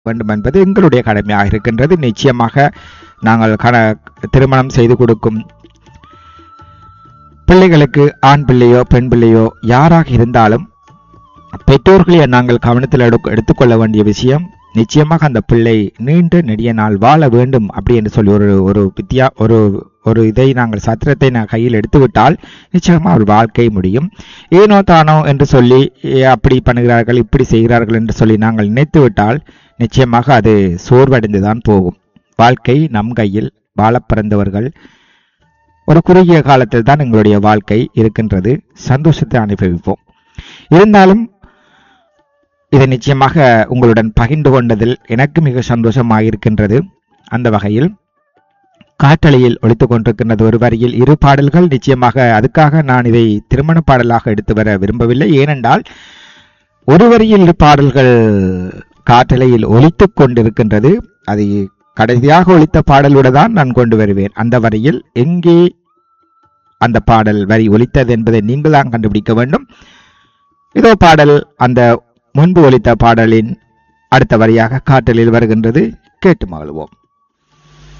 வேண்டும் என்பது எங்களுடைய கடமையாக இருக்கின்றது நிச்சயமாக நாங்கள் கண திருமணம் செய்து கொடுக்கும் பிள்ளைகளுக்கு ஆண் பிள்ளையோ பெண் பிள்ளையோ யாராக இருந்தாலும் பெற்றோர்களை நாங்கள் கவனத்தில் எடுக்க- எடுத்துக்கொள்ள வேண்டிய விஷயம் நிச்சயமாக அந்த பிள்ளை நீண்ட நெடிய நாள் வாழ வேண்டும் அப்படி என்று சொல்லி ஒரு ஒரு வித்தியா ஒரு ஒரு இதை நாங்கள் சத்திரத்தை நான் கையில் எடுத்துவிட்டால் நிச்சயமாக அவர் வாழ்க்கை முடியும் ஏனோ தானோ என்று சொல்லி "ஏ, அப்படி பண்ணுகிறார்கள் இப்படி செய்கிறார்கள் என்று சொல்லி நாங்கள் நினைத்து விட்டால் நிச்சயமாக அது சோர்வடைந்துதான் போகும் வாழ்க்கை நம் கையில் வாழப் பிறந்தவர்கள் ஒரு குறுகிய காலத்தில் தான் எங்களுடைய வாழ்க்கை இருக்கின்றது சந்தோஷத்தை அனுபவிப்போம் இருந்தாலும் இதை நிச்சயமாக உங்களுடன் பகிர்ந்து கொண்டதில் எனக்கு மிக சந்தோஷமாக இருக்கின்றது அந்த வகையில் காற்றலையில் ஒழித்துக் கொண்டிருக்கின்றது ஒரு வரியில் இரு பாடல்கள் நிச்சயமாக அதுக்காக நான் இதை திருமண பாடலாக எடுத்து வர விரும்பவில்லை ஏனென்றால் ஒரு வரியில் இரு பாடல்கள் காற்றலையில் ஒலித்துக் கொண்டிருக்கின்றது அது கடைசியாக ஒலித்த பாடலுடன் தான் நான் கொண்டு வருவேன் அந்த வரியில் எங்கே அந்த பாடல் வரி ஒலித்தது என்பதை நீங்கள் தான் கண்டுபிடிக்க வேண்டும் இதோ பாடல் அந்த முன்பு ஒலித்த பாடலின் அடுத்த வரியாக காற்றலில் வருகின்றது கேட்டு மகிழ்வோம்